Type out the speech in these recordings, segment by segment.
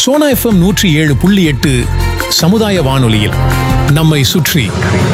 Sona FM நூற்றி ஏழு புள்ளி எட்டு சமுதாய வானொலியில் நம்மை சுற்றி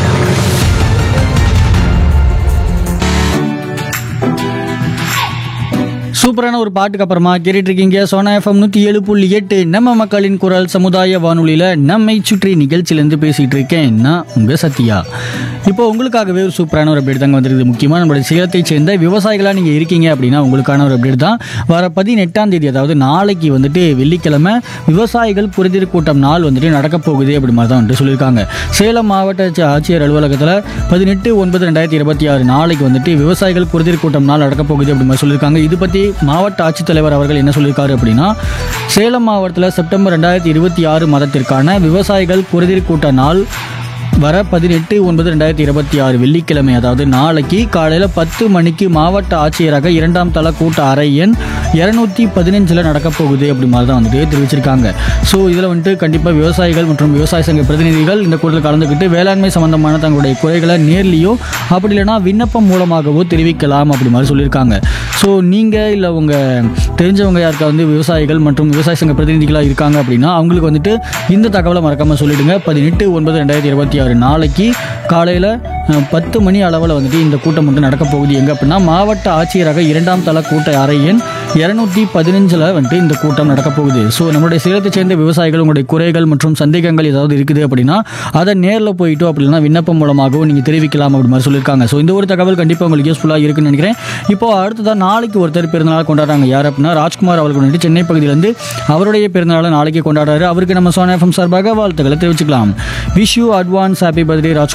சூப்பரான ஒரு பாட்டுக்கு அப்புறமா கேட்டுட்டு இருக்கீங்க சோனா எஃப்எம் நூற்றி ஏழு புள்ளி எட்டு நம்ம மக்களின் குரல் சமுதாய வானொலியில் நம்மை சுற்றி நிகழ்ச்சியிலேருந்து பேசிகிட்டு இருக்கேன் நான் உங்கள் சத்யா இப்போ உங்களுக்காகவே ஒரு சூப்பரான ஒரு அப்டேட் தாங்க வந்திருக்குது முக்கியமாக நம்மளுடைய சேலத்தை சேர்ந்த விவசாயிகளாக நீங்கள் இருக்கீங்க அப்படின்னா உங்களுக்கான ஒரு அப்டேட் தான் வர பதினெட்டாம் தேதி அதாவது நாளைக்கு வந்துட்டு வெள்ளிக்கிழமை விவசாயிகள் குறைதீர் கூட்டம் நாள் வந்துட்டு நடக்க போகுது அப்படி மாதிரி தான் வந்துட்டு சொல்லியிருக்காங்க சேலம் மாவட்ட ஆட்சி- ஆட்சியர் அலுவலகத்தில் பதினெட்டு ஒன்பது ரெண்டாயிரத்தி இருபத்தி ஆறு நாளைக்கு வந்துட்டு விவசாயிகள் குறைதீர் கூட்டம் நாள் நடக்க போகுது அப்படி மாதிரி சொல்லியிருக்காங்க இது பற்றி மாவட்ட ஆட்சித்தலைவர் அவர்கள் என்ன சொல்லியிருக்காரு அப்படின்னா சேலம் மாவட்டத்தில் செப்டம்பர் ரெண்டாயிரத்தி இருபத்தி ஆறு மாதத்திற்கான விவசாயிகள் குறைதீர் கூட்ட நாள் வர பதினெட்டு ஒன்பது ரெண்டாயிரத்தி இருபத்தி ஆறு வெள்ளிக்கிழமை அதாவது நாளைக்கு காலையில் பத்து மணிக்கு மாவட்ட ஆட்சியராக இரண்டாம் தள கூட்ட அறை எண் இரநூத்தி பதினஞ்சில் நடக்க போகுது அப்படி மாதிரி தான் வந்துட்டு தெரிவிச்சிருக்காங்க ஸோ இதில் வந்துட்டு கண்டிப்பாக விவசாயிகள் மற்றும் விவசாய சங்க பிரதிநிதிகள் இந்த கூட்டத்தில் கலந்துக்கிட்டு வேளாண்மை சம்பந்தமான தங்களுடைய குறைகளை நேர்லேயோ அப்படி இல்லைன்னா விண்ணப்பம் மூலமாகவோ தெரிவிக்கலாம் அப்படி மாதிரி சொல்லியிருக்காங்க ஸோ நீங்கள் இல்லை உங்கள் தெரிஞ்சவங்க யாருக்கா வந்து விவசாயிகள் மற்றும் விவசாய சங்க பிரதிநிதிகளாக இருக்காங்க அப்படின்னா அவங்களுக்கு வந்துட்டு இந்த தகவலை மறக்காமல் சொல்லிடுங்க பதினெட்டு ஒன்பது ரெண்டாயிரத்தி இருபத்தி ஆறு நாளைக்கு காலையில் பத்து மணி அளவில் வந்துட்டு இந்த கூட்டம் வந்து நடக்க போகுது எங்கே அப்படின்னா மாவட்ட ஆட்சியராக இரண்டாம் தள கூட்ட அறை எண் இரநூத்தி பதினஞ்சில் வந்துட்டு இந்த கூட்டம் நடக்க போகுது ஸோ நம்மளுடைய சேலத்தை சேர்ந்த விவசாயிகள் உங்களுடைய குறைகள் மற்றும் சந்தேகங்கள் ஏதாவது இருக்குது அப்படின்னா அதை நேரில் போயிட்டோ அப்படின்னா விண்ணப்பம் மூலமாகவும் நீங்கள் தெரிவிக்கலாம் அப்படி மாதிரி சொல்லியிருக்காங்க ஸோ இந்த ஒரு தகவல் கண்டிப்பாக உங்களுக்கு யூஸ்ஃபுல்லாக இருக்குன்னு நினைக்கிறேன் இப்போ அடுத்ததான் நாளைக்கு ஒருத்தர் பிறந்தநாள் கொண்டாடுறாங்க யார் அப்படின்னா ராஜ்குமார் அவர்கள் வந்துட்டு சென்னை பகுதியிலேருந்து அவருடைய பிறந்தநாளை நாளைக்கு கொண்டாடுறாரு அவருக்கு நம்ம சோனா எஃப்எம் சார்பாக வாழ்த்துக்களை தெரிவிச்சுக்கலாம் wish you advance happy birthday Rajkumar